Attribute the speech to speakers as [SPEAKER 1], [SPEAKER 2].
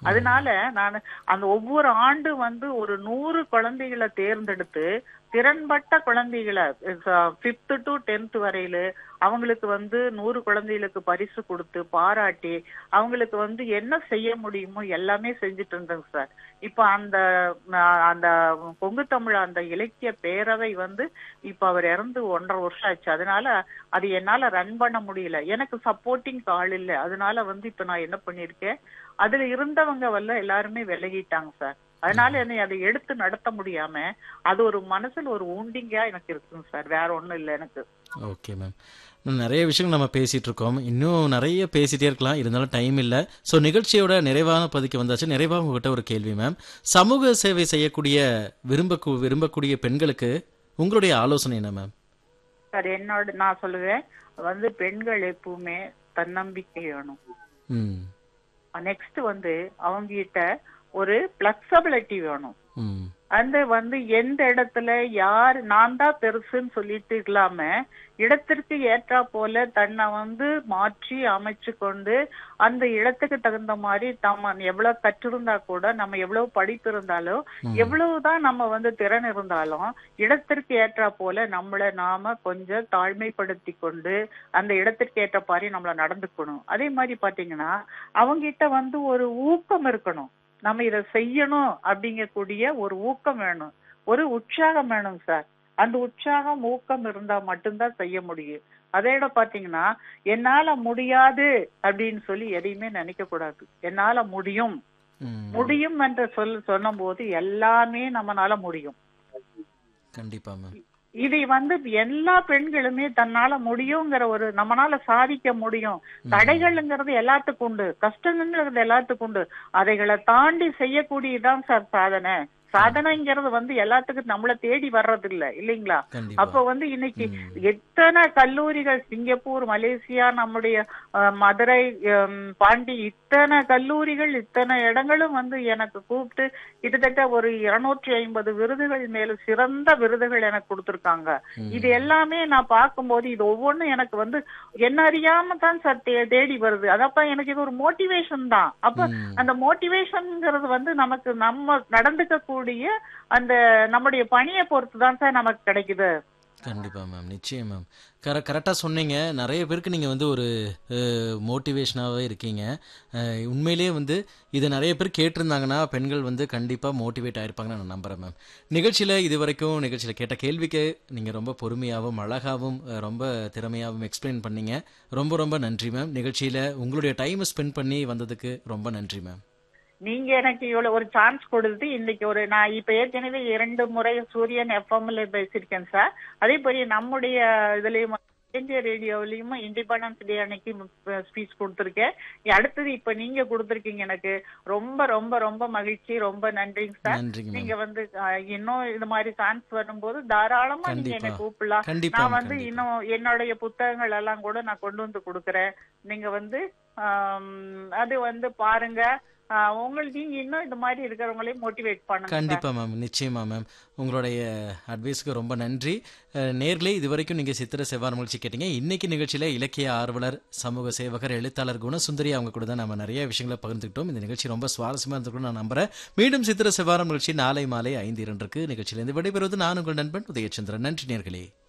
[SPEAKER 1] அதனால நான் அந்த ஒவ்வொரு ஆண்டு வந்து ஒரு நூறு குழந்தைகளை தேர்ந்தெடுத்து திறன்பட்ட குழந்தைகளை பிப்த் டு டென்த் வரையில அவங்களுக்கு வந்து நூறு குழந்தைகளுக்கு பரிசு கொடுத்து பாராட்டி அவங்களுக்கு வந்து என்ன செய்ய முடியுமோ எல்லாமே செஞ்சுட்டு இருந்தேங்க சார் இப்ப அந்த நான் அந்த பொங்கு தமிழ் அந்த இலக்கிய பேரவை வந்து இப்ப அவர் இறந்து ஒன்றரை வருஷம் ஆச்சு அதனால அது என்னால ரன் பண்ண முடியல எனக்கு சப்போர்ட்டிங் ஆள் இல்ல அதனால வந்து இப்ப நான் என்ன பண்ணிருக்கேன் அதுல இருந்தவங்க வல்ல எல்லாருமே விலகிட்டாங்க சார் அதனால என்னை அதை எடுத்து நடத்த முடியாம அது ஒரு மனசுல ஒரு ஊண்டிங்கா எனக்கு இருக்குங்க சார் வேற ஒண்ணும் இல்ல எனக்கு
[SPEAKER 2] ஓகே மேம் இன்னும் நிறைய விஷயங்கள் நம்ம பேசிட்டு இருக்கோம் இன்னும் நிறைய பேசிட்டே இருக்கலாம் இருந்தாலும் டைம் இல்லை ஸோ நிகழ்ச்சியோட நிறைவான பதிக்கு வந்தாச்சு நிறைவாக உங்ககிட்ட ஒரு கேள்வி மேம் சமூக சேவை செய்யக்கூடிய விரும்ப விரும்பக்கூடிய பெண்களுக்கு உங்களுடைய ஆலோசனை என்ன மேம்
[SPEAKER 1] சார் என்னோட நான் சொல்லுவேன் வந்து பெண்கள் எப்பவுமே தன்னம்பிக்கை வேணும்
[SPEAKER 2] ம்
[SPEAKER 1] நெக்ஸ்ட் வந்து அவங்க கிட்ட ஒரு பிளக்சபிலிட்டி வேணும்
[SPEAKER 2] ம்
[SPEAKER 1] அந்த வந்து எந்த இடத்துல யார் நான் தான் பெருசுன்னு சொல்லிட்டு இல்லாம இடத்திற்கு ஏற்றா போல தன்னை வந்து மாற்றி அமைச்சு கொண்டு அந்த இடத்துக்கு தகுந்த மாதிரி நம்ம எவ்வளவு கற்றிருந்தா கூட நம்ம எவ்வளவு படிப்பு இருந்தாலும் எவ்வளவுதான் நம்ம வந்து திறன் இருந்தாலும் இடத்திற்கு ஏற்றா போல நம்மள நாம கொஞ்சம் தாழ்மைப்படுத்தி கொண்டு அந்த இடத்திற்கு ஏற்ற மாதிரி நம்மள நடந்துக்கணும் அதே மாதிரி பாத்தீங்கன்னா அவங்க கிட்ட வந்து ஒரு ஊக்கம் இருக்கணும் நம்ம இத செய்யணும் அப்படிங்கக்கூடிய ஒரு ஊக்கம் வேணும் ஒரு உற்சாகம் வேணும் சார் அந்த உற்சாகம் ஊக்கம் இருந்தா மட்டும்தான் செய்ய முடியும் அதோட பாத்தீங்கன்னா என்னால முடியாது அப்படின்னு சொல்லி எதையுமே நினைக்க கூடாது என்னால முடியும்
[SPEAKER 2] ம்
[SPEAKER 1] முடியும் என்ற சொல் சொன்னும் போது எல்லாமே நம்மனால முடியும்
[SPEAKER 2] கண்டிப்பா மேம்
[SPEAKER 1] இதை வந்து எல்லா பெண்களுமே தன்னால முடியுங்கிற ஒரு நம்மனால சாதிக்க முடியும் தடைகள்ங்கிறது எல்லாத்துக்கும் உண்டு கஷ்டங்கிறது எல்லாத்துக்கும் உண்டு அதைகளை தாண்டி செய்யக்கூடியதுதான் சார் சாதனை சாதனைங்கிறது வந்து எல்லாத்துக்கும் நம்மள தேடி வர்றது இல்ல இல்லைங்களா
[SPEAKER 2] கண்டிப்பா
[SPEAKER 1] அப்ப வந்து இன்னைக்கு எத்தனை கல்லூரிகள் சிங்கப்பூர் மலேசியா நம்முடைய அஹ், மதுரை ஹம், பாண்டி இத்தனை கல்லூரிகள் இத்தனை இடங்களும் வந்து எனக்கு கூப்பிட்டு கிட்டத்தட்ட ஒரு இருநூற்றி ஐம்பது விருதுகள் மேல சிறந்த விருதுகள் எனக்கு கொடுத்திருக்காங்க
[SPEAKER 2] ம்.
[SPEAKER 1] இது எல்லாமே நான் பார்க்கும்போது இது ஒவ்வொன்றும் எனக்கு வந்து என்ன அறியாம தான் சார் தே- தேடி வருது அதப்ப எனக்கு இது ஒரு மோட்டிவேஷன் தான் அப்ப
[SPEAKER 2] ம்.
[SPEAKER 1] அந்த மோட்டிவேஷன்ங்கிறது வந்து நமக்கு நம்ம நடந்துக்க கூடிய அந்த நம்முடைய பணியை பொறுத்து தான் சார் நமக்கு கிடைக்குது
[SPEAKER 2] கண்டிப்பா மேம் நிச்சயம் மேம் கர கரெக்டாக சொன்னீங்க நிறைய பேருக்கு நீங்கள் வந்து ஒரு மோட்டிவேஷனாகவே இருக்கீங்க அஹ், உண்மையிலேயே வந்து இதை நிறைய பேர் கேட்டிருந்தாங்கன்னா பெண்கள் வந்து கண்டிப்பாக மோட்டிவேட் ஆயிருப்பாங்கன்னு நான் நம்புகிறேன் மேம் நிகழ்ச்சியில் இது வரைக்கும் நிகழ்ச்சியில் கேட்ட கேள்விக்கு நீங்கள் ரொம்ப பொறுமையாகவும் அழகாகவும் அஹ், ரொம்ப திறமையாகவும் எக்ஸ்பிளைன் பண்ணீங்க ரொம்ப ரொம்ப நன்றி மேம் நிகழ்ச்சியில் உங்களுடைய டைமை ஸ்பெண்ட் பண்ணி வந்ததுக்கு ரொம்ப நன்றி மேம்
[SPEAKER 1] நீங்க எனக்கு இவ்வளவு ஒரு சான்ஸ் கொடுத்து இன்னைக்கு ஒரு நான் இப்ப ஏற்கனவே இரண்டு முறை சூரியன் எஃப்எம்ல பேசியிருக்கேன் சார் அதே போல நம்முடைய இதுலயும் இந்திய ரேடியோலயும் இண்டிபெண்டன்ஸ் டே அன்னைக்கு ஸ்பீச் கொடுத்துருக்கேன் அடுத்தது இப்ப நீங்க கொடுத்துருக்கீங்க எனக்கு ரொம்ப ரொம்ப ரொம்ப மகிழ்ச்சி ரொம்ப நன்றிங்க சார்
[SPEAKER 2] நன்றிங்க மேம்
[SPEAKER 1] நீங்க வந்து அஹ், இன்னும் இது மாதிரி சான்ஸ் வரும்போது தாராளமா நீங்க
[SPEAKER 2] கண்டிப்பா.
[SPEAKER 1] என்னை கூப்பிடலாம்
[SPEAKER 2] கண்டிப்பா
[SPEAKER 1] நான்
[SPEAKER 2] மேம்,
[SPEAKER 1] வந்து
[SPEAKER 2] கண்டிப்பா.
[SPEAKER 1] இன்னும் என்னுடைய புத்தகங்கள் எல்லாம் கூட நான் கொண்டு வந்து கொடுக்கறேன் நீங்க வந்து ஆம், அது வந்து பாருங்க ஆஹ், உங்களுக்கு நீங்க இன்னும் இந்த மாதிரி இருக்கிறவங்களையும் மோட்டிவேட் பண்ணுங்க
[SPEAKER 2] கண்டிப்பா மேம் நிச்சயமா மேம் உங்களுடைய அட்வைஸ்க்கு ரொம்ப நன்றி அஹ், நேர்களே இது வரைக்கும் நீங்க சித்திர செவ்வாய் நிகழ்ச்சி கேட்டீங்க இன்னைக்கு நிகழ்ச்சியில இலக்கிய ஆர்வலர் சமூக சேவகர் எழுத்தாளர் குணசுந்தரி அவங்க கூட தான் நம்ம நிறைய விஷயங்களை பகிர்ந்துக்கிட்டோம் இந்த நிகழ்ச்சி ரொம்ப சுவாரஸ்யமா இருந்திருக்கும் நான் நம்புறேன் மீண்டும் சித்திர செவ்வாரம் நிகழ்ச்சி நாளை மாலை ஐந்து இரண்டுக்கு நிகழ்ச்சியிலிருந்து விடைபெறுவது நான் உங்கள் நண்பன் உதயச்சந்திரன் நன்றி நேர்களே